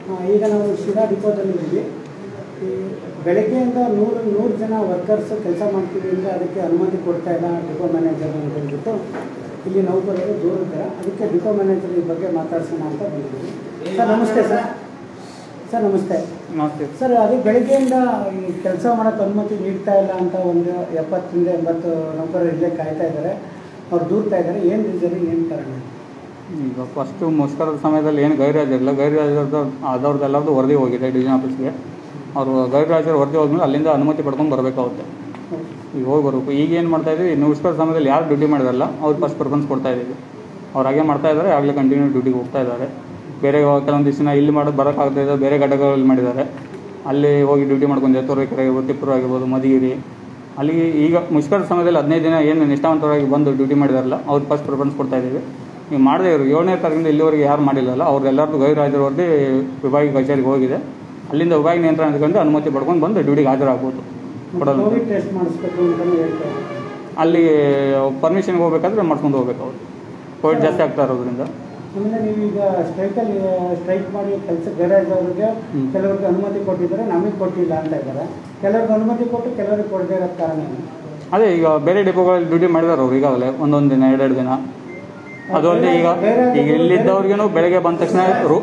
ಆ, ಈಗ ನಾವು ಶಿರಾ ಡಿಪೋದಲ್ಲಿದ್ದೀವಿ ಈ ಬೆಳಗ್ಗೆಯಿಂದ ನೂರು ನೂರು ಜನ ವರ್ಕರ್ಸ್ ಕೆಲಸ ಮಾಡ್ತೀವಿ ಅಂದರೆ ಅದಕ್ಕೆ ಅನುಮತಿ ಕೊಡ್ತಾ ಇಲ್ಲ ಡಿಪೋ ಮ್ಯಾನೇಜರ್ ಅಂತ ಹೇಳ್ಬಿಟ್ಟು ಇಲ್ಲಿ ನೌಕರರು ದೂರಿದ್ದಾರೆ ಅದಕ್ಕೆ ಡಿಪೋ ಮ್ಯಾನೇಜರ್ ಈ ಬಗ್ಗೆ ಮಾತಾಡ್ಸೋಣ ಅಂತ ಬಂದಿದ್ದೀವಿ ಸರ್ ನಮಸ್ತೆ ಸರ್ ಸರ್ ನಮಸ್ತೆ ನಮಸ್ತೆ ಸರ್ ಅದು ಬೆಳಗ್ಗೆಯಿಂದ ಈ ಕೆಲಸ ಮಾಡೋಕ್ಕೆ ಅನುಮತಿ ನೀಡ್ತಾ ಇಲ್ಲ ಅಂತ ಒಂದು ಎಪ್ಪತ್ತರಿಂದ ಎಂಬತ್ತು ನೌಕರರು ಇಲ್ಲೇ ಕಾಯ್ತಾ ಇದ್ದಾರೆ ಅವ್ರು ದೂರ್ತಾ ಇದ್ದಾರೆ ಏನು ರೀಸನ್ ಏನು ಕಾರಣ ಈಗ ಫಸ್ಟು ಮುಷ್ಕರದ ಸಮಯದಲ್ಲಿ ಏನು ಗೈರ್ಹಾಜರಿಲ್ಲ ಗೈರ್ಹಾಜರ್ದು ಆದವ್ರದ್ದೆಲ್ಲರದು ವರದಿ ಹೋಗಿದೆ ಡಿವಿಷನ್ ಆಫೀಸ್ಗೆ ಅವರು ಗೈರ್ಹಾಜರು ವರದಿ ಹೋದ್ಮೇಲೆ ಅಲ್ಲಿಂದ ಅನುಮತಿ ಪಡ್ಕೊಂಡು ಬರಬೇಕಾಗುತ್ತೆ ಈಗ ಹೋಗಿ ಬರಬೇಕು ಈಗ ಏನು ಮಾಡ್ತಾ ಇದ್ದೀವಿ ಇನ್ನು ಮುಷ್ಕರದ ಸಮಯದಲ್ಲಿ ಯಾರು ಡ್ಯೂಟಿ ಮಾಡಿದಾರಲ್ಲ ಅವ್ರು ಫಸ್ಟ್ ಪ್ರಿಫರೆನ್ಸ್ ಕೊಡ್ತಾ ಇದ್ದೀವಿ ಅವ್ರು ಹಾಗೆ ಮಾಡ್ತಾ ಇದ್ದಾರೆ ಆಗಲೇ ಕಂಟಿನ್ಯೂ ಡ್ಯೂಟಿಗೆ ಹೋಗ್ತಾ ಇದ್ದಾರೆ ಬೇರೆ ಕೆಲವೊಂದು ದಿವಸ ಇಲ್ಲಿ ಮಾಡೋದು ಬರೋಕ್ಕಾಗದೇ ಇದ್ದಾರೆ ಬೇರೆ ಘಟಕಗಳಲ್ಲಿ ಮಾಡಿದ್ದಾರೆ ಅಲ್ಲಿ ಹೋಗಿ ಡ್ಯೂಟಿ ಮಾಡ್ಕೊಂಡು ತೋರಿಕೆರೆ ಆಗಿರ್ಬೋದು ತಿಪ್ಪೂರು ಆಗಿರ್ಬೋದು ಮಧುಗಿರಿ ಅಲ್ಲಿಗೆ ಈಗ ಮುಷ್ಕರದ ಸಮಯದಲ್ಲಿ ಹದಿನೈದು ದಿನ ಏನು ನಿಷ್ಠಾವಂತರಾಗಿ ಬಂದು ಡ್ಯೂಟಿ ಮಾಡಿದಾರಲ್ಲ ಅವ್ರಿಗೆ ಫಸ್ಟ್ ಪ್ರಿಫರೆನ್ಸ್ ಕೊಡ್ತಾ ಇದ್ದೀವಿ ಈಗ ಮಾಡದೇ ಇವರು ಏಳನೇ ತಾರೀಕಿಂದ ಇಲ್ಲಿವರೆಗೆ ಯಾರು ಮಾಡಿಲ್ಲಲ್ಲ ಅವ್ರೆಲ್ಲರದ್ದು ಗೈರು ವರದಿ ವಿಭಾಗೀಯ ಕಚೇರಿಗೆ ಹೋಗಿದೆ ಅಲ್ಲಿಂದ ವಿಭಾಗ ನಿಯಂತ್ರಣ ಇಟ್ಕೊಂಡು ಅನುಮತಿ ಪಡ್ಕೊಂಡು ಬಂದು ಡ್ಯೂಟಿಗೆ ಹಾಜರಾಗ್ಬೋದು ಕೊಡೋದು ಕೋವಿಡ್ ಟೆಸ್ಟ್ ಮಾಡಿಸ್ಬೇಕು ಅಂತಲೂ ಹೇಳ್ತಾರೆ ಅಲ್ಲಿ ಪರ್ಮಿಷನ್ಗೆ ಹೋಗ್ಬೇಕಾದ್ರೆ ಮಾಡ್ಕೊಂಡು ಹೋಗ್ಬೇಕು ಅವ್ರು ಕೋವಿಡ್ ಜಾಸ್ತಿ ಆಗ್ತಾ ಇರೋದ್ರಿಂದ ಆಮೇಲೆ ನೀವೀಗ ಸ್ಟ್ರೈಕಲ್ಲಿ ಸ್ಟ್ರೈಕ್ ಮಾಡಿ ಕೆಲಸ ಗ್ಯಾರೇಜ್ ಅವ್ರಿಗೆ ಹ್ಮ್. ಕೆಲವ್ರಿಗೆ ಅನುಮತಿ ಕೊಟ್ಟಿದ್ದಾರೆ ನಮಗೆ ಕೊಟ್ಟಿಲ್ಲ ಅಂತ ಇದ್ದಾರೆ ಕೆಲವ್ರಿಗೆ ಅನುಮತಿ ಕೊಟ್ಟು ಕೆಲವ್ರಿಗೆ ಕೊಡದೇ ಇರೋ ಕಾರಣ ಏನು ಅದೇ ಈಗ ಬೇರೆ ಡಿಪೋಗಳಲ್ಲಿ ಡ್ಯೂಟಿ ಮಾಡಿದಾರೆ ಅವ್ರು ಈಗಾಗಲೇ ಒಂದೊಂದು ದಿನ ಎರಡೆರಡು ದಿನ ಅದು ಅಲ್ಲದೆ ಈಗ ಈಗ ಇಲ್ಲಿದ್ದವ್ರಿಗೇನು ಬೆಳಗ್ಗೆ ಬಂದ ತಕ್ಷಣ ರೂ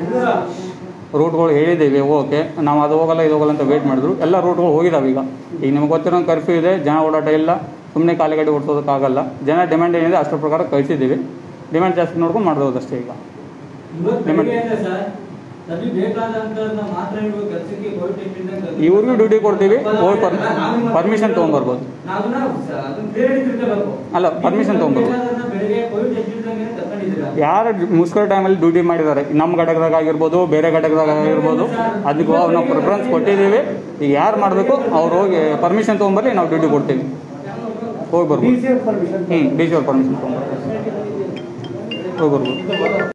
ರೂಟ್ಗಳು ಹೇಳಿದ್ದೀವಿ ಓಕೆ ನಾವು ಅದು ಹೋಗಲ್ಲ ಇದು ಹೋಗಲ್ಲ ಅಂತ ವೇಟ್ ಮಾಡಿದ್ರು ಎಲ್ಲ ರೂಟ್ಗಳು ಹೋಗಿದಾವೆ ಈಗ ಈಗ ನಿಮ್ಗೆ ಗೊತ್ತಿರೋ ಕರ್ಫ್ಯೂ ಇದೆ ಜನ ಓಡಾಟ ಇಲ್ಲ ಸುಮ್ಮನೆ ಖಾಲಿ ಗಾಡಿ ಓಡಿಸೋದಕ್ಕಾಗಲ್ಲ ಜನ ಡಿಮ್ಯಾಂಡ್ ಏನಿದೆ ಅಷ್ಟರ ಪ್ರಕಾರ ಕಳಿಸಿದ್ದೀವಿ ಡಿಮ್ಯಾಂಡ್ ಜಾಸ್ತಿ ನೋಡ್ಕೊಂಡು ಮಾಡ್ಬೋದು ಅಷ್ಟೇ ಈಗ ಇವತ್ತು ನಿಮ್ಮ- ಬೆಳಿಗ್ಗೆಯಿಂದ ಸರ್ ನಮಗೆ ಬೇಕಾದಂತದನ್ನ ಮಾತ್ರ ನೀವು ಕೆಲಸಕ್ಕೆ ಕೋವಿಡ್ ಟೆಸ್ಟಿಂದ ಕರ್ಸಿ- ಇವ್ರಿಗೂ ಡ್ಯೂಟಿ ಕೊಡ್ತೀವಿ ಹೋಗಿ ಪರ್ ನಾವು ನಿಮ್ಮ- ಪರ್ಮಿಷನ್ ತೊಗೊಂಬರ್ಬೋದು ನಾವು ಅದನ್ನ ಸ- ಅದನ್ನ ಬೇರೆ ತಿಳ್ಕೋಬೇಕು. ಅಲ್ಲ, permission ತಗೊಂಬರ್ಬೋದು. ಬೇಕಾದದನ್ನ ಬೆಳಿಗ್ಗೆ ಕೋವಿಡ್ ಟೆಸ್ಟ್ ಇಲ್ದಂಗೆ ಕರ್ಕೊಂಡಿದ್ದೀರಾ ಯಾರು ಮುಸ್ಕರ ಟೈಮಲ್ಲಿ ಡ್ಯೂಟಿ ಮಾಡಿದ್ದಾರೆ ನಮ್ಮ ಘಟಕದಾಗ ಆಗಿರ್ಬೋದು ಬೇರೆ ಘಟಕದಾಗ ಆಗಿರ್ಬೋದು ಅದಕ್ಕೆ ನಾವು ಪ್ರಿಫರೆನ್ಸ್ ಕೊಟ್ಟಿದ್ದೀವಿ ಈಗ ಯಾರು ಮಾಡಬೇಕು ಅವ್ರು ಹೋಗಿ ಪರ್ಮಿಷನ್ ತೊಗೊಂಬರ್ಲಿ ನಾವು ಡ್ಯೂಟಿ ಕೊಡ್ತೀವಿ ಹೋಗಿ ಡಿ ಬರ್ಬೋದು ಸಿ ಅವ್ರ ಪರ್ಮಿಷನ್ ಹ್ಞೂ ಡಿ ಸಿ ಅವ್ರ ಪರ್ಮಿಷನ್ ತೊಗೊಂಬರ್ಬೋದು ಹೋಗಿ ಬರ್ಬೋದು